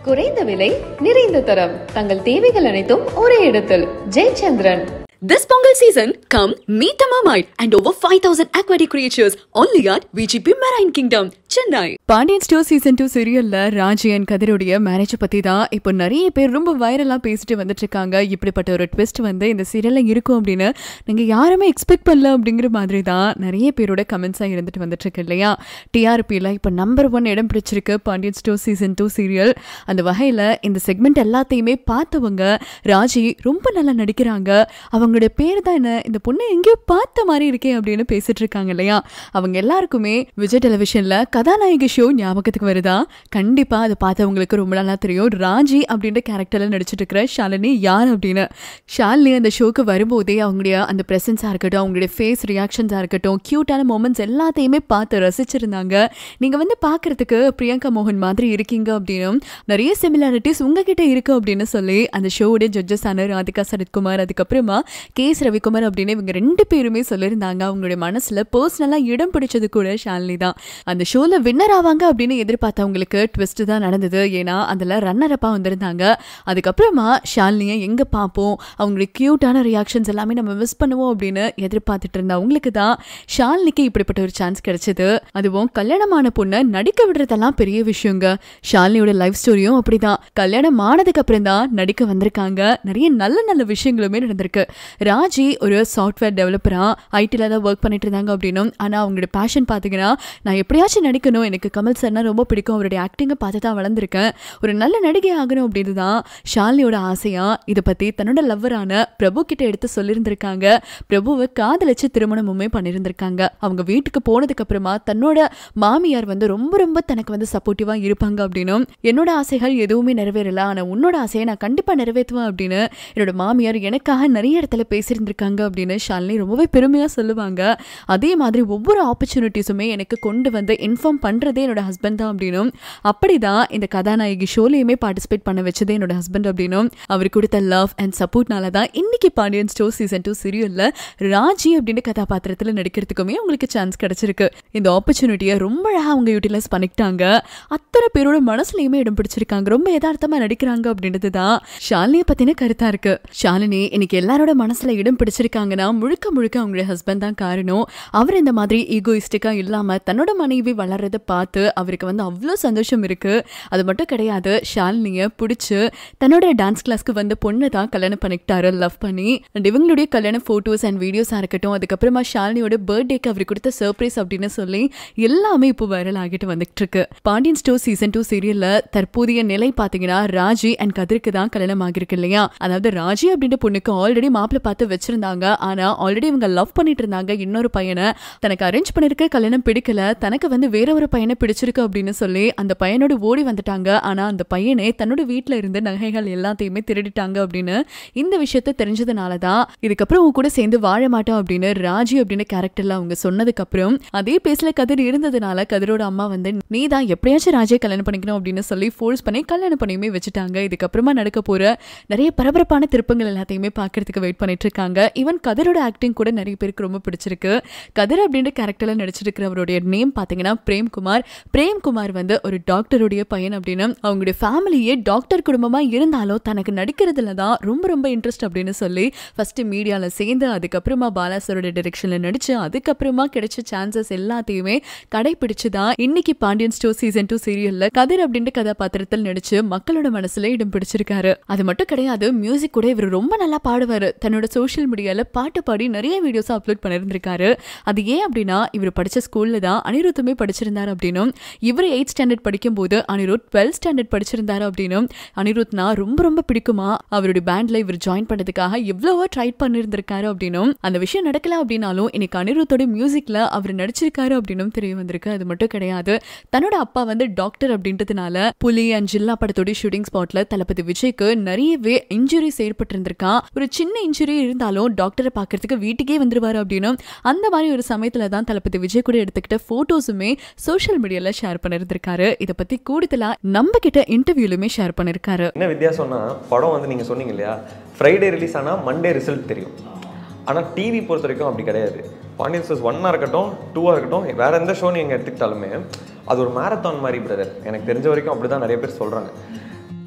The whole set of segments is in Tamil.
குறைந்த விலை நிறைந்த தரம் தங்கள் தேவைகள் அனைத்தும் ஒரே இடத்தில் Jayachandran This Pongal season, come meet the mermaid and over 5,000 aquatic creatures only at VGP Marine Kingdom, Chennai. Pandian store season two சீரியல்ல ராஜி அண்ட் கதிருடைய மேரேஜ் பத்தி தான் இப்போ நிறைய பேர் ரொம்ப வைரலா பேசிட்டு வந்துட்டு இருக்காங்க இப்படிப்பட்ட ஒரு ட்விஸ்ட் வந்து இந்த சீரியல்ல இருக்கும் அப்படின்னு நீங்க யாருமே எக்ஸ்பெக்ட் பண்ணல அப்படிங்கிற மாதிரி தான் நிறைய பேரோட கமெண்ட்ஸா இருந்துட்டு வந்துட்டு இருக்கு இல்லையா டிஆர்பியில் இப்போ நம்பர் ஒன் இடம் பிடிச்சிருக்கு Pandian store season two serial அந்த வகையில் இந்த செக்மெண்ட் எல்லாத்தையுமே பார்த்தவங்க ராஜி ரொம்ப நல்லா நடிக்கிறாங்க அவங்களுடைய பேர் தான் என்ன இந்த பொண்ணு எங்கேயோ பார்த்த மாதிரி இருக்கே அப்படின்னு பேசிட்டு இருக்காங்க இல்லையா அவங்க எல்லாருக்குமே விஜய் டெலிவிஷன்ல கதாநாயகி ஷோ ஞாபகத்துக்கு வருதா கண்டிப்பா அதை பார்த்தவங்களுக்கு ரொம்ப நல்லா தெரியும் ராஜி அப்படின்ற கேரக்டர்ல நடிச்சிட்டு இருக்கிற ஷாலினி யார் அப்படின்னு ஷாலினி அந்த ஷோக்கு வரும்போதே அவங்களுடைய அந்த ப்ரெசன்ஸாக இருக்கட்டும் அவங்களுடைய ஃபேஸ் ரியாக்ஷன்ஸாக இருக்கட்டும் க்யூட்டான மூமெண்ட்ஸ் எல்லாத்தையுமே பார்த்து ரசிச்சிருந்தாங்க நீங்கள் வந்து பார்க்கறதுக்கு பிரியங்கா மோகன் மாதிரி இருக்கீங்க அப்படின்னும் நிறைய சிமிலாரிட்டிஸ் உங்ககிட்ட இருக்கு அப்படின்னு சொல்லி அந்த ஷோவுடைய ஜட்ஜஸ் ஆன ராதிகா சரத்குமார் அதுக்கப்புறமா கே எஸ் ரவிக்குமார் அப்படின்னு இவங்க ரெண்டு பேருமே சொல்லியிருந்தாங்க அவங்களுடைய மனசில் பர்சனலாக இடம் பிடிச்சது கூட ஷாலினி தான் அந்த ஷோவில் வின்னர் ஆவாங்க அப்படின்னு எதிர்பார்த்தவங்களுக்கு ட்விஸ்ட் தான் நடந்தது ஏன்னா அதில் ரன்னர் அப்பா வந்திருந்தாங்க அதுக்கப்புறமா ஷாலினியை எங்கே பார்ப்போம் அவங்களுடைய க்யூட்டான ரியாக்ஷன்ஸ் எல்லாமே நம்ம மிஸ் பண்ணுவோம் அப்படின்னு எதிர்பார்த்துட்டு இருந்தவங்களுக்கு தான் ஷாலினிக்கு இப்படிப்பட்ட ஒரு சான்ஸ் கிடைச்சது அதுவும் கல்யாணமான பொண்ணை நடிக்க விடுறதெல்லாம் பெரிய விஷயங்க ஷாலினியோட லைஃப் ஸ்டோரியும் அப்படிதான் கல்யாணம் ஆனதுக்கு அப்புறம் தான் நடிக்க வந்திருக்காங்க நிறைய நல்ல நல்ல விஷயங்களுமே நடந்திருக்கு ராஜி ஒரு சாஃப்ட்வேர் டெவலப்பரா ஐடியில் தான் ஒர்க் பண்ணிட்டு இருந்தாங்க அப்படின்னும் ஆனால் அவங்களோட பேஷன் பார்த்தீங்கன்னா நான் எப்படியாச்சும் நடிக்கணும் எனக்கு கமல் சார்னா ரொம்ப பிடிக்கும் அவருடைய ஆக்டிங்கை பார்த்து தான் வளர்ந்துருக்கேன் ஒரு நல்ல நடிகை ஆகணும் அப்படின்னு தான் ஷாலினியோட ஆசையா இதை பற்றி தன்னோட லவ்வரான பிரபு கிட்ட எடுத்து சொல்லியிருந்திருக்காங்க பிரபுவை காதலிச்சு திருமணமுமே பண்ணியிருந்திருக்காங்க அவங்க வீட்டுக்கு போனதுக்கு அப்புறமா தன்னோட மாமியார் வந்து ரொம்ப ரொம்ப தனக்கு வந்து சப்போர்ட்டிவாக இருப்பாங்க அப்படின்னும் என்னோட ஆசைகள் எதுவுமே நிறைவேறல ஆனால் உன்னோட ஆசையை நான் கண்டிப்பாக நிறைவேற்றுவேன் அப்படின்னு என்னோட மாமியார் எனக்காக நிறைய இடத்துல பேசியிருந்திருக்காங்க அப்படின்னு ஷாலினி ரொம்பவே பெருமையாக சொல்லுவாங்க அதே மாதிரி ஒவ்வொரு ஆப்பர்ச்சுனிட்டிஸுமே எனக்கு கொண்டு வந்து இன்ஃபார்ம் பண்ணுறதே என்னோட ஹஸ்பண்ட் தான் அப்படின்னும் அப்படி தான் இந்த கதாநாயகி ஷோலையுமே பார்ட்டிசிபேட் பண்ண வச்சதே என்னோட ஹஸ்பண்ட் அப்படின்னும் அவர் கொடுத்த லவ் அண்ட் சப்போர்ட்னால தான் இன்னைக்கு பாண்டியன் ஸ்டோர் சீசன் டூ சீரியலில் ராஜி அப்படின்ற கதாபாத்திரத்தில் நடிக்கிறதுக்குமே உங்களுக்கு சான்ஸ் கிடைச்சிருக்கு இந்த ஆப்பர்ச்சுனிட்டியை ரொம்ப அழகாக அவங்க யூட்டிலைஸ் பண்ணிக்கிட்டாங்க அத்தனை பேரோட மனசுலையுமே இடம் பிடிச்சிருக்காங்க ரொம்ப யதார்த்தமாக நடிக்கிறாங்க அப்படின்றது தான் ஷாலினியை பற்றின கருத்தாக இருக்கு ஷாலினி இன்னைக்கு எல்லாரோட மனசுல இடம் பிடிச்சிருக்காங்கன்னா முழுக்க முழுக்க அவங்களுடைய ஹஸ்பண்ட் தான் காரணம் அவர் இந்த மாதிரி ஈகோயிஸ்டிக்கா இல்லாம தன்னோட மனைவி வளர்றத பார்த்து அவருக்கு வந்து அவ்வளோ சந்தோஷம் இருக்கு அது மட்டும் கிடையாது ஷாலினியை பிடிச்சி தன்னோட டான்ஸ் கிளாஸ்க்கு வந்த பொண்ணை தான் கல்யாணம் பண்ணிக்கிட்டாரு லவ் பண்ணி அண்ட் இவங்களுடைய கல்யாண ஃபோட்டோஸ் அண்ட் வீடியோஸாக இருக்கட்டும் அதுக்கப்புறமா ஷாலினியோட பர்த்டேக்கு அவர் கொடுத்த சர்ப்ரைஸ் அப்படின்னு சொல்லி எல்லாமே இப்போ வைரல் ஆகிட்டு வந்துட்டு இருக்கு பாண்டியன் ஸ்டோர் சீசன் டூ சீரியல்ல தற்போதைய நிலை பார்த்தீங்கன்னா ராஜி அண்ட் கதிருக்கு தான் கல்யாணம் ஆகிருக்கு இல்லையா அதாவது ராஜி அப்படின்ற பொண்ணுக்கு ஆல்ரெடி மாப்பிள்ளை பார்த்து வச்சிருந்தாங்க ஆனா ஆல்ரெடி இவங்க லவ் பண்ணிட்டு இருந்தாங்க இன்னொரு பையனை தனக்கு அரேஞ்ச் பண்ணிருக்க கல்யாணம் பிடிக்கல தனக்கு வந்து வேற ஒரு பையனை பிடிச்சிருக்கு அப்படின்னு சொல்லி அந்த பையனோட ஓடி வந்துட்டாங்க ஆனா அந்த பையனே தன்னோட வீட்ல இருந்த நகைகள் எல்லாத்தையுமே திருடிட்டாங்க அப்படின்னு இந்த விஷயத்த தெரிஞ்சதுனால தான் இதுக்கப்புறம் உன் கூட சேர்ந்து வாழ மாட்டோம் அப்படின்னு ராஜி அப்படின்னு கேரக்டர்ல அவங்க சொன்னதுக்கு அப்புறம் அதே பேஸ்ல கதிர் இருந்ததுனால கதிரோட அம்மா வந்து நீ தான் எப்படியாச்சும் ராஜை கல்யாணம் பண்ணிக்கணும் அப்படின்னு சொல்லி ஃபோர்ஸ் பண்ணி கல்யாணம் பண்ணியுமே வச்சுட்டாங்க இதுக்கப்புறமா நடக்க போற நிறைய பரபரப்பான திருப்பங்கள் எல்லாத்தையுமே பார்க்கறதுக்கு வெயிட் பண்ணிட்டு இருக்காங்க ஈவன் கதிரோட ஆக்டிங் கூட நிறைய பேருக்கு ரொம்ப பிடிச்சிருக்கு கதிர் அப்படின்ற கேரக்டர்ல நடிச்சிருக்கிறவருடைய நேம் பார்த்தீங்கன்னா பிரேம்குமார் பிரேம்குமார் வந்து ஒரு டாக்டருடைய பையன் அப்படின்னு அவங்களுடைய ஃபேமிலியே டாக்டர் குடும்பமா இருந்தாலும் தனக்கு நடிக்கிறதுல தான் ரொம்ப ரொம்ப இன்ட்ரெஸ்ட் அப்படின்னு சொல்லி ஃபர்ஸ்ட் மீடியால சேர்ந்து அதுக்கப்புறமா பாலாசரோட டிரெக்ஷன்ல நடிச்சு அதுக்கப்புறமா கிடைச்ச சான்சஸ் எல்லாத்தையுமே கடைபிடிச்சு தான் இன்னைக்கு பாண்டியன் ஸ்டோர் சீசன் டூ சீரியல்ல கதிர் அப்படின்ற கதாபாத்திரத்தில் நடிச்சு மக்களோட மனசுல இடம் பிடிச்சிருக்காரு அது மட்டும் கிடையாது மியூசிக் கூட இவர் ரொம்ப நல்லா பாடுவாரு தன்னோட சோஷியல் மீடியால பாட்டு பாடி நிறைய வீடியோஸ் அப்லோட் பண்ணியிருந்திருக்காரு அது ஏன் அப்படின்னா இவர் படிச்ச ஸ்கூல்ல தான் அனிருத்துமே படிச்சிருந்தாரு அப்படின்னும் இவர் எயிட் ஸ்டாண்டர்ட் படிக்கும்போது அனிருத் டுவெல்த் ஸ்டாண்டர்ட் படிச்சிருந்தாரு அப்படின்னும் அனிருத்னா ரொம்ப ரொம்ப பிடிக்குமா அவருடைய பேண்ட்ல இவர் ஜாயின் பண்ணதுக்காக எவ்வளவோ ட்ரை பண்ணியிருந்திருக்காரு அப்படின்னும் அந்த விஷயம் நடக்கல அப்படின்னாலும் இன்னைக்கு அனிருத்தோட மியூசிக்ல அவர் நடிச்சிருக்காரு அப்படின்னும் தெரிய வந்திருக்கு அது மட்டும் கிடையாது தன்னோட அப்பா வந்து டாக்டர் அப்படின்றதுனால புலி அண்ட் ஜில்லா படத்தோட ஷூட்டிங் ஸ்பாட்ல தளபதி விஜய்க்கு நிறையவே இன்ஜுரிஸ் ஏற்பட்டிருந்திருக்கான் ஒரு சின்ன இன்ஜுரி இருந்தாலும் டாக்டரை பார்க்கறதுக்கு வீட்டுக்கே வந்துருவாரு அப்படின்னும் அந்த மாதிரி ஒரு சமயத்துல தான் தளபதி விஜய் கூட எடுத்துக்கிட்ட போட்டோஸுமே சோஷியல் மீடியால ஷேர் பண்ணியிருந்திருக்காரு இதை பத்தி கூடுதலா நம்ம கிட்ட இன்டர்வியூலுமே ஷேர் பண்ணிருக்காரு என்ன வித்தியாசம்னா படம் வந்து நீங்கள் சொன்னீங்க இல்லையா ஃப்ரைடே ரிலீஸ் ஆனால் மண்டே ரிசல்ட் தெரியும் ஆனால் டிவி பொறுத்த வரைக்கும் அப்படி கிடையாது பாண்டியன் ஸ்டோர்ஸ் ஒன்னாக இருக்கட்டும் டூவாக இருக்கட்டும் வேறு எந்த ஷோ நீங்கள் எடுத்துக்கிட்டாலுமே அது ஒரு மேரத்தான் மாதிரி பிரதர் எனக்கு தெரிஞ்ச வரைக்கும் அப்படி தான் நிறைய பேர் சொல்கிறாங்க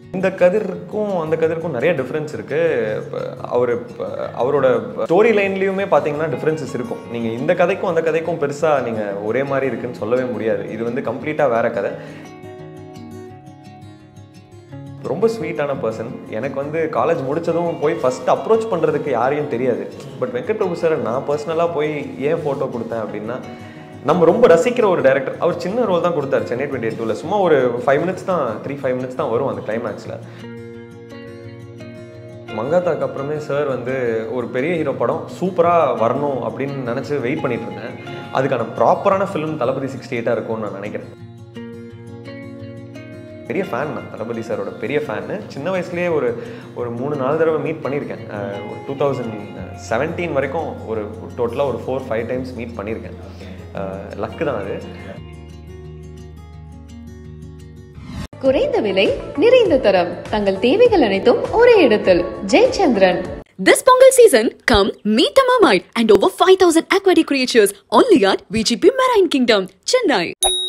இந்த கதிருக்கும் அந்த கதிருக்கும் நிறைய டிஃப்ரென்ஸ் இருக்கு இப்போ அவர் இப்போ அவரோட ஸ்டோரி லைன்லேயுமே பார்த்தீங்கன்னா டிஃப்ரென்சஸ் இருக்கும் நீங்கள் இந்த கதைக்கும் அந்த கதைக்கும் பெருசாக நீங்கள் ஒரே மாதிரி இருக்குன்னு சொல்லவே முடியாது இது வந்து கம்ப்ளீட்டாக வேற கதை ரொம்ப ஸ்வீட்டான பர்சன் எனக்கு வந்து காலேஜ் முடிச்சதும் போய் ஃபர்ஸ்ட் அப்ரோச் பண்ணுறதுக்கு யாரையும் தெரியாது பட் வெங்கட் பிரபு சார் நான் பர்சனலாக போய் ஏன் ஃபோட்டோ கொடுத்தேன் அப்படின்னா நம்ம ரொம்ப ரசிக்கிற ஒரு டேரக்டர் அவர் சின்ன ரோல் தான் கொடுத்தாரு சென்னை டுவெண்ட்டி டூவில் சும்மா ஒரு ஃபைவ் மினிட்ஸ் தான் த்ரீ ஃபைவ் மினிட்ஸ் தான் வரும் அந்த கிளைமேக்ஸில் மங்காத்தாக்கு அப்புறமே சார் வந்து ஒரு பெரிய ஹீரோ படம் சூப்பராக வரணும் அப்படின்னு நினச்சி வெயிட் பண்ணிட்டு இருந்தேன் அதுக்கான ப்ராப்பரான ஃபிலிம் தளபதி சிக்ஸ்டி எயிட்டாக இருக்கும்னு நான் நினைக்கிறேன் பெரிய ஃபேன் நான் தளபதி சாரோட பெரிய ஃபேனு சின்ன வயசுலேயே ஒரு ஒரு மூணு நாலு தடவை மீட் பண்ணியிருக்கேன் அஹ் ஒரு டூ தௌசண்ட் செவன்டீன் வரைக்கும் ஒரு டோட்டலாக ஒரு ஃபோர் ஃபைவ் டைம்ஸ் மீட் பண்ணியிருக்கேன் லக்கு தான் அது குறைந்த விலை நிறைந்த தரம் தங்கள் தேவைகள் அனைத்தும் ஒரே இடத்தில் Jayachandran This Pongal season, come meet the Mermaid and over 5000 aquatic creatures only at VGP Marine Kingdom, Chennai.